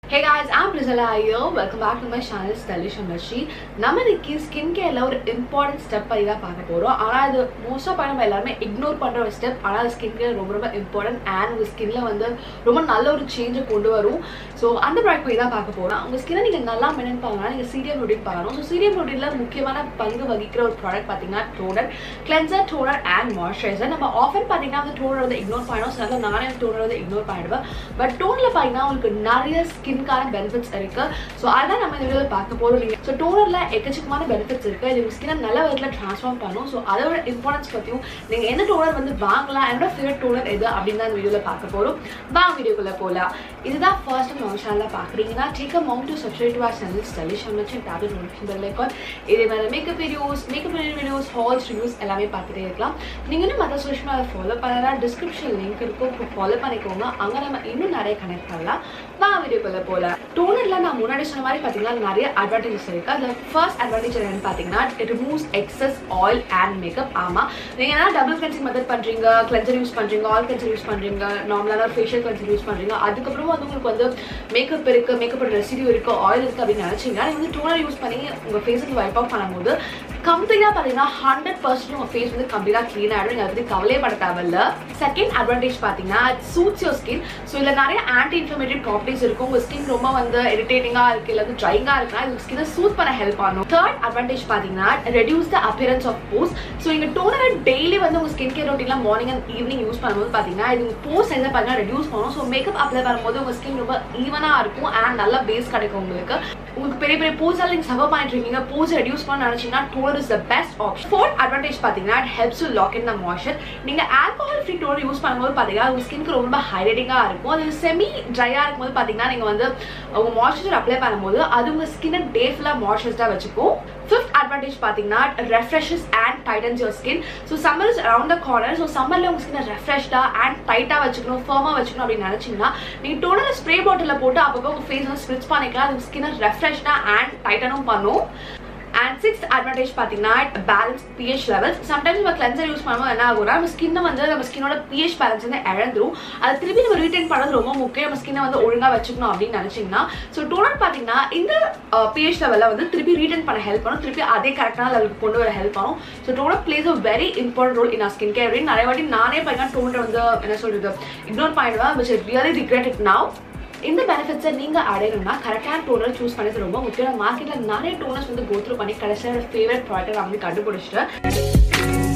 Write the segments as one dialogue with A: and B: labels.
A: Hey guys, I'm Priscilla Iyer. Welcome back to my channel Stylish and Machine. நம்ம இன்னைக்கு skin கேர்ல ஒரு important step பத்தி தான் பார்க்க போறோம் ஆனா அது மோஸ்ட் ஆஃப் நம்ம எல்லாருமே இக்னோர் பண்ற ஒரு ஸ்டெப் ஆனா அது ஸ்கின் கேர் ரொம்ப ரொம்ப இம்பார்ட்டன்ட் அண்ட் உங்க ஸ்கின்ல வந்து ரொம்ப நல்ல ஒரு சேஞ்சை கொண்டு வரும் ஸோ அந்த ப்ராடக்ட் பத்தி தான் பார்க்க போறோம் உங்க ஸ்கின்னை நீங்க நல்லா மெயின்டைன் பண்ணலாம் நீங்க சீரியம் ரொட்டீன் பார்க்கணும் ஸோ சீரியம் ரொட்டீன்ல முக்கியமான பங்கு வகிக்கிற ஒரு ப்ராடக்ட் பார்த்தீங்கன்னா toner cleanser toner and moisturiser நம்ம ஆஃபர் பார்த்தீங்கன்னா அந்த டோனர் வந்து இக்னோர் பண்ணணும் ஸோ அதனால நானே டோனர் வந்து இக்னோர் பண்ணிடுவேன் பட் டோனில் பார்த்தீங்கன்னா உங்களுக்கு நிறைய ஸ்கின்கான பெனிஃபிட்ஸ் இருக்கு ஸோ அதான் நம்ம இந்த வீடியோவில் பார்க்க போகிறோம் நீங்கள் ஸோ டோனரில் எக்கச்சக்கமான பெனிஃபிட்ஸ் இருக்கு இது உங்கள் ஸ்கினை நல்ல விதத்தில் ட்ரான்ஸ்ஃபார்ம் பண்ணும் ஸோ அதோட இம்பார்ட்டன்ஸ் பற்றியும் நீங்கள் எந்த டோனர் வந்து வாங்கலாம் என்னோட ஃபேவரட் டோனர் எது அப்படின்னு தான் இந்த வீடியோவில் பார்க்க போகிறோம் வாங்க வீடியோக்குள்ளே போகலாம் இதுதான் ஃபர்ஸ்ட் டைம் நம்ம சேனலில் பார்க்குறீங்கன்னா take a moment to subscribe to our channel stylish அமைச்சு டேப்லெட் நோட்டிஃபிகேஷன் பெல் ஐக்கான் இதே மாதிரி makeup videos makeup videos hauls reviews எல்லாமே பார்த்துட்டே இருக்கலாம் நீங்கள் இன்னும் மற்ற சோஷியல் மீடியா ஃபாலோ பண்ணலாம் டிஸ்கிரிப்ஷன் லிங்க் இருக்கும் இப்போ ஃபாலோ பண்ணிக்கோங்க அங்கே நம்ம இன்னும் நிறைய கனெக்ட் பண்ணலாம் வாங்க வீடியோக்குள்ளே போகலாம் டோனரில் நான் முன்னாடி சொன்ன மாதிரி பார்த்தீங்கன்னா நிறைய அட்வான்டேஜஸ் இருக்குது அது ஃபர்ஸ்ட் அட்வான்டேஜ் என்னன்னு பார்த்தீங்கன்னா it removes excess oil and makeup ஆமாம் நீங்கள் என்ன டபுள் கிளென்சிங் மெத்தட் பண்ணுறீங்க கிளென்சர் யூஸ் பண்ணுறீங்க ஆயில் கிளென்சர் யூஸ் பண்ணுறீங்க நார்மலான ஃபேஷியல் கிளென்சர் யூஸ் பண்ணுறீங்க அதுக்கப்புறம் வந்து உங்களுக்கு வந்து மேக்கப் இருக்குது மேக்கப் ரெசிடியூ இருக்குது ஆயில் இருக்குது அப்படின்னு நினச்சிங்கன்னா நீங்கள் வந்து டோனர் யூஸ் பண்ணி உங்கள் ஃபேஸுக்கு வைப் ஆஃப் பண்ணும்போது கம்ப்ளீட்டாக பார்த்தீங்கன்னா ஹண்ட்ரட் பர்சன்ட் உங்கள் ஃபேஸ் வந்து கம்ப்ளீட்டாக க்ளீன் ஆகிடும் நீங்கள் அதை பற்றி கவலைப்பட தேவையில்ல செகண்ட் அட்வான்டேஜ் பார்த்தீங்கன்னா சூட்ஸ் யோர் ஸ்கின் ஸோ இதில் நிறைய ஆன்டி இன்ஃபர்மேட்டிவ் ப்ராப்பர்ட்டிஸ் இருக்கும் உங்கள் ஸ்கின் ரொம்ப வந்து இரிட்டேட்டிங்காக இருக்குது இல்லை வந்து ட்ரைங்காக இருக்குன்னா இது ஸ்கினை சூட் பண்ண ஹெல்ப் பண்ணும் தேர்ட் அட்வான்டேஜ் பார்த்தீங்கன்னா reduce the appearance of pores so நீங்கள் டோனரை டெய்லி வந்து உங்கள் ஸ்கின் கேர் ரொட்டீனில் மார்னிங் அண்ட் ஈவினிங் யூஸ் பண்ணும்போது பார்த்தீங்கன்னா இது உங்கள் போஸ் சைஸை பார்த்தீங்கன்னா ரெடியூஸ் பண்ணும் ஸோ மேக்கப் அப்ளை பண்ணும்போது உங்கள் ஸ்கின் ரொம்ப ஈவனாக இருக்கும் அண்ட் நல்ல பேஸ் கிடைக்கும் உங்களுக்கு உங்களுக்கு பெரிய பெரிய போஸால் நீங்கள் சஃபர் பண்ணிட்டு இருக்கீங்க போஸ் ரெடியூஸ் பண்ண நினச்சிங்கன்னா toner is the best option fourth advantage பார்த்தீங்கன்னா it helps to lock in the moisture நீங்கள் ஆல்கஹால் ஃப்ரீ டோனர் யூஸ் பண்ணும்போது பார்த்தீங்கன்னா உங்கள் ஸ்கின்க்கு ரொம்ப ஹைலைட்டிங்காக இருக்கும் அது செமி ட்ரையாக இருக்கும்போது பார்த்தீங்கன்னா நீங்கள் வந்து உங்கள் மாய்ஸ்சரைசர் அப்ளை பண்ணும்போது அது உங்கள் ஸ்கின்னை டே ஃபுல்லாக மாய்ஸ்சரைஸ்டாக வச்சுக்கும் ஃபிஃப்த் அட்வான்டேஜ் பார்த்தீங்கன்னா refreshes and tightens your skin so summer is around the corner so சம்மரில் உங்கள் ஸ்கின்னை ரெஃப்ரெஷ்டாக அண்ட் டைட்டாக வச்சுக்கணும் ஃபர்மாக வச்சுக்கணும் அப்படின்னு நினச்சிங்கன்னா நீங்கள் டோனரை ஸ்ப்ரே பாட்டிலில் போட்டு அப்பப்போ உங்கள் ஃபேஸ் வந்து ஸ்ப்ரிட்ச் பண்ணிக்கலாம் அது ஸ்கின்னை ரெஃப்ரெஷ்டாக அண்ட் டைட்டனும் பண்ணும் அண்ட் சிக்ஸ்த் அட்வான்டேஜ் பார்த்தீங்கன்னா பேலன்ஸ் பிஹெச் லெவல்ஸ் சம்டைம்ஸ் நம்ம கிளென்சர் யூஸ் பண்ணும்போது என்ன ஆகும்னா நம்ம ஸ்கின்னை வந்து நம்ம ஸ்கின்னோட பிஹெச் பேலன்ஸ் வந்து இழந்துரும் அதை திருப்பி நம்ம ரீட்டைன் பண்ணுறது ரொம்ப முக்கியம் நம்ம ஸ்கின்னை வந்து ஒழுங்காக வச்சுக்கணும் அப்படின்னு நினச்சிங்கன்னா ஸோ டோனர் பார்த்தீங்கன்னா இந்த பிஹெச் லெவலில் வந்து திருப்பி ரீட்டைன் பண்ண ஹெல்ப் பண்ணும் திருப்பி அதே கரெக்டான லெவலுக்கு கொண்டு வர ஹெல்ப் பண்ணும் so toner plays a very important role in our skin care அப்படின்னு நிறைய வாட்டி நானே பார்த்தீங்கன்னா டோனர் வந்து என்ன சொல்றது இக்னோர் பண்ணிடுவேன் which really regret it now இந்த பெனிஃபிட்ஸை நீங்கள் அடையணும்னா கரெக்டான டோனர் சூஸ் பண்ணது ரொம்ப முக்கியம் மார்க்கெட்டில் நிறைய டோனர்ஸ் வந்து கோத்ரூ பண்ணி கடைசியாக ஃபேவரட் ப்ராடக்ட் நான் வந்து கண்டுபிடிச்சிட்டேன்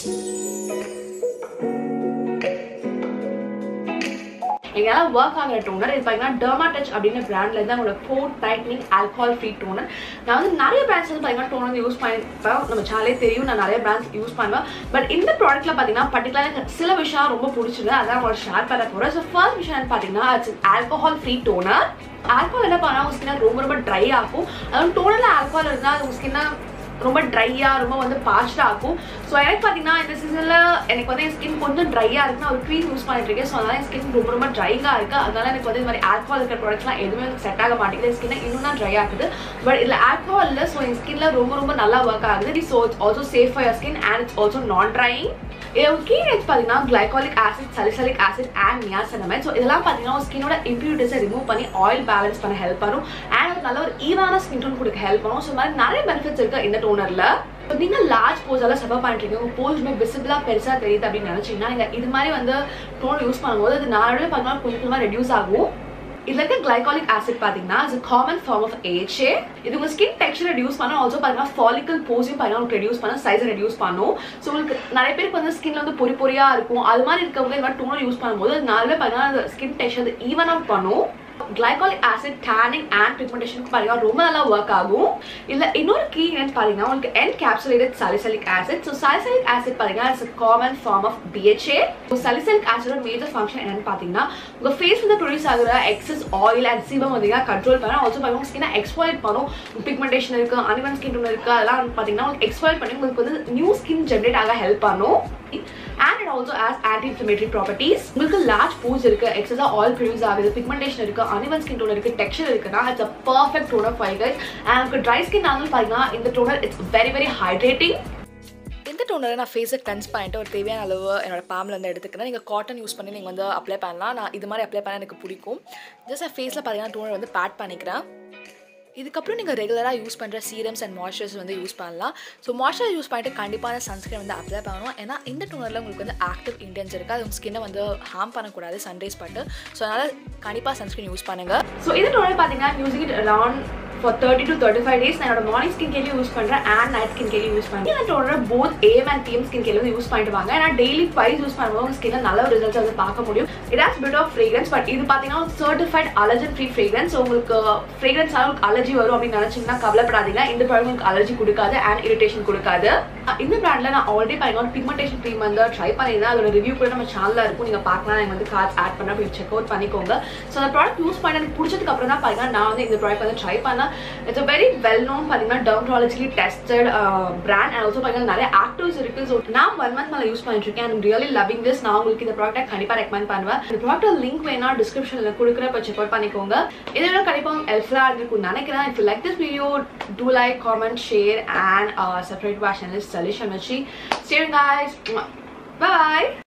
A: எங்களால் ஒர்க் ஆகிற டோனர் இது பார்த்தீங்கன்னா டெர்மா டச் அப்படின்னு பிராண்ட்ல இருந்து அவங்களோட pore tightening alcohol free toner நான் வந்து நிறைய பிராண்ட்ஸ் வந்து பார்த்தீங்கன்னா டோனர் வந்து யூஸ் பண்ணிப்பேன் நம்ம சேனலே தெரியும் நான் நிறைய பிராண்ட்ஸ் யூஸ் பண்ணுவேன் பட் இந்த ப்ராடக்ட்ல பார்த்தீங்கன்னா பர்டிகுலராக சில விஷயம் ரொம்ப பிடிச்சிருக்கு அதான் உங்களோட ஷேர் பண்ண போகிறேன் ஸோ ஃபர்ஸ்ட் விஷயம் பார்த்தீங்கன்னா it's alcohol free toner alcohol என்ன பண்ணால் உங்கள் ஸ்கின்னை ரொம்ப ரொம்ப ட்ரை ஆகும் அதுவும் டோனரில் ஆல்கஹால் இருந்தால் அது உங்கள் ஸ்கின்னை ரொம்ப ட்ரையாக ரொம்ப வந்து பாஸ்டாக ஆகும் ஸோ எனக்கு பார்த்தீங்கன்னா இந்த சீசனில் எனக்கு வந்து என் ஸ்கின் கொஞ்சம் ட்ரையாக இருக்குன்னு ஒரு க்ரீம் யூஸ் பண்ணிட்டு இருக்கேன் ஸோ அதனால் என் ஸ்கின் ரொம்ப ரொம்ப ட்ரையாக இருக்குது அதனால எனக்கு வந்து இந்த மாதிரி ஆல்கஹால் இருக்கிற ப்ராடக்ட்ஸ்லாம் எதுவுமே எனக்கு செட் ஆக மாட்டேங்குது என் ஸ்கின்னை இன்னும் தான் ட்ரை ஆகுது பட் இதில் ஆல்கஹால் இல்லை ஸோ என் ஸ்கின்ல ரொம்ப ரொம்ப நல்லா ஒர்க் ஆகுது so it's also safe for your skin and it's also non drying இதோட கீ ரேட்ஸ் பார்த்தீங்கன்னா glycolic acid salicylic acid and niacinamide so இதெல்லாம் பார்த்தீங்கன்னா ஸ்கினோட இம்ப்யூரிட்டிஸை ரிமூவ் பண்ணி ஆயில் பேலன்ஸ் பண்ண ஹெல்ப் பண்ணும் அண்ட் நல்ல ஒரு ஈவான ஸ்கின் டோன் கொடுக்க ஹெல்ப் பண்ணும் ஸோ மாதிரி நிறைய பெனிஃபிட்ஸ் இருக்கு இந்த டோனரில் நீங்க லார்ஜ் போஸால சஃபர் பண்ணிட்டு உங்க போஸ்மே விசிபிளா பெருசா தெரியுது அப்படின்னு நினைச்சீங்கன்னா நீங்க இது மாதிரி வந்து டோன் யூஸ் பண்ணும்போது அது நாளோட பார்த்தீங்கன்னா கொஞ்சம் கொஞ்சமா ரெடியூஸ் ஆகும் இதுல இருக்க கிளைகாலிக் ஆசிட் பாத்தீங்கன்னா is common form of AHA இது உங்க ஸ்கின் டெக்ஸ்டர் ரெடியூஸ் பண்ண ஆல்சோ பாத்தீங்கன்னா ஃபாலிக்கல் போஸையும் பாத்தீங்கன்னா உங்களுக்கு ரெடியூஸ் பண்ண சைஸ் ரெடியூஸ் பண்ணும் ஸோ உங்களுக்கு நிறைய பேருக்கு வந்து ஸ்கின்ல வந்து பொறி பொறியா இருக்கும் அது மாதிரி இருக்கவங்க இது மாதிரி டோனர் யூஸ் பண்ணும்போது நாலுமே பாத்தீங்கன்னா ஸ்கின் டெக்ஸ்டர் ஈவன் அவுட் பண்ணும் கிளைகாலிக் ஆசிட் டேனிங் அண்ட் பிக்மெண்டேஷனுக்கு பார்த்தீங்கன்னா ரொம்ப நல்லா ஒர்க் ஆகும் இல்லை இன்னொரு கீ என்னன்னு பார்த்தீங்கன்னா உங்களுக்கு encapsulated salicylic acid so salicylic acid பார்த்தீங்கன்னா it's common form of BHA so salicylic ஆசிடோட மேஜர் ஃபங்க்ஷன் என்னன்னு பார்த்தீங்கன்னா உங்கள் ஃபேஸ் வந்து ப்ரொடியூஸ் ஆகிற எக்ஸஸ் ஆயில் அண்ட் சீபம் வந்து கண்ட்ரோல் பண்ண ஆல்சோ பார்த்தீங்கன்னா ஸ்கினை எக்ஸ்பாய்ட் பண்ணும் பிக்மெண்டேஷன் இருக்கு அனிவன் ஸ்கின் ஒன்று இருக்கு அதெல்லாம் வந்து பார்த்தீங்கன்னா உங்களுக்கு எக்ஸ்பாய்ட் பண்ணி உங்களுக்கு வந்து நியூ ஸ்கின் ஜென்ரேட் ஆக ஹெல்ப் பண்ணும் and it also has anti inflammatory properties உங்களுக்கு லார்ஜ் பூஸ் இருக்கு எக்ஸஸா ஆயில் ப்ரொடியூஸ் ஆகுது பிக்மெண்டேஷன் இருக்கு அனிவன் ஸ்கின் டோனர் இருக்கு டெக்ஸ்சர் இருக்குன்னா it's a perfect toner five guys and உங்களுக்கு ட்ரை ஸ்கின் ஆனாலும் பாத்தீங்கன்னா இந்த toner it's very very hydrating
B: இந்த
A: டோனரை நான் ஃபேஸை கிளென்ஸ் பண்ணிட்டு ஒரு தேவையான அளவு என்னோட பாமில் வந்து எடுத்துக்கிறேன் நீங்கள் காட்டன் யூஸ் பண்ணி நீங்கள் வந்து அப்ளை பண்ணலாம் நான் இது மாதிரி அப்ளை பண்ண எனக்கு பிடிக்கும் ஜஸ்ட் நான் ஃபேஸில் பார்த்தீங்கன்னா டோனர் வந்து பேட் பண்ணிக்கிறேன் இதுக்கப்புறம் நீங்கள் ரெகுலராக யூஸ் பண்ணுற சீரம்ஸ் அண்ட் மாய்ஸ்சரைஸ் வந்து யூஸ் பண்ணலாம் ஸோ மாய்ஸ்சர் யூஸ் பண்ணிட்டு கண்டிப்பான சன்ஸ்கிரீன் வந்து அப்ளை பண்ணணும் ஏன்னா இந்த டோனரில் உங்களுக்கு வந்து ஆக்டிவ் இன்டென்ஸ் இருக்குது அது உங்கள் ஸ்கின்னை வந்து ஹார்ம் பண்ணக்கூடாது சன்ரைஸ் பட்டு ஸோ அதனால் கண்டிப்பாக சன்ஸ்கிரீன் யூஸ் பண்ணுங்கள் ஸோ இந்த டோனர் பார்த்தீங்கன்னா using it around for thirty to thirty five days நான் என்னோட மார்னிங் ஸ்கின் கேர்லையும் யூஸ் பண்ணுறேன் அண்ட் நைட் ஸ்கின் கேர்லையும் யூஸ் பண்ணுறேன் இந்த toner both AM and PM skin கேர்ல வந்து யூஸ் பண்ணிட்டு வாங்க ஏன்னா டெய்லி ட்வைஸ் யூஸ் பண்ணும்போது உங்கள் ஸ்கின்ல நல்ல ஒரு ரிசல்ட்ஸ் வந்து பார்க்க முடியும் it has bit of fragrance but இது பார்த்தீங்கன்னா சர்டிஃபைட் அலர்ஜன் ஃப்ரீ ஃப்ரேக்ரன்ஸ் உங்களுக்கு ஃப்ரேக்ரன்ஸ் உங்களுக்கு அலர்ஜி வரும் அப்படின்னு நினச்சிங்கன்னா கவலைப்படாதீங்க இந்த ப்ராடக்ட் உங்களுக்கு அலர்ஜி கொடுக்காது அண்ட் இரிட்டேஷன் கொடுக்காது இந்த பிராண்ட்ல நான் ஆல்ரெடி பார்த்தீங்கன்னா பிக்மெண்டேஷன் க்ரீம் வந்து ட்ரை பண்ணியிருந்தேன் அதோட ரிவ்யூ கூட நம்ம சேனலில் இருக்கும் நீங்கள் பார்க்கலாம் நீங்கள் வந்து கார்ட்ஸ் ஆட் பண்ண போய் செக் அவுட் பண்ணிக்கோங்க ஸோ அந்த ப்ராடக்ட் யூஸ் பண்ண எனக்கு பிடிச்சதுக்கு அப்புறம் தான் பார்த்தீங்கன்னா நான் வந்து இந்த ப்ராடக்ட் வந்து ட்ரை பண்ணேன் இட்ஸ் வெரி வெல் நோன் பார்த்தீங்கன்னா dermatologically tested brand and also பார்த்தீங்கன்னா நிறைய ஆக்டிவ்ஸ் இருக்கு ஸோ நான் ஒன் மந்த் மேலே யூஸ் பண்ணிட்டு இருக்கேன் அண்ட் ரியலி லவிங் திஸ் நான் உங்களுக்கு இந்த ப்ராடக்ட் கண்டிப்பாக ரெக்கமெண்ட் பண்ணுவேன் இந்த ப்ராடக்ட் லிங்க் வேணா டிஸ்கிரிப்ஷனில் கொடுக்குற இப்போ செக் அவுட் பண்ணிக்கோங்க இதோட கண்டிப்பாக ஹெல்ப்ஃபுல்லாக இருக்கும்னு நினைக்கிறேன் if like this video do like comment share and subscribe வாஷ் சேனல் சலிஷன் வச்சு See you guys. Bye.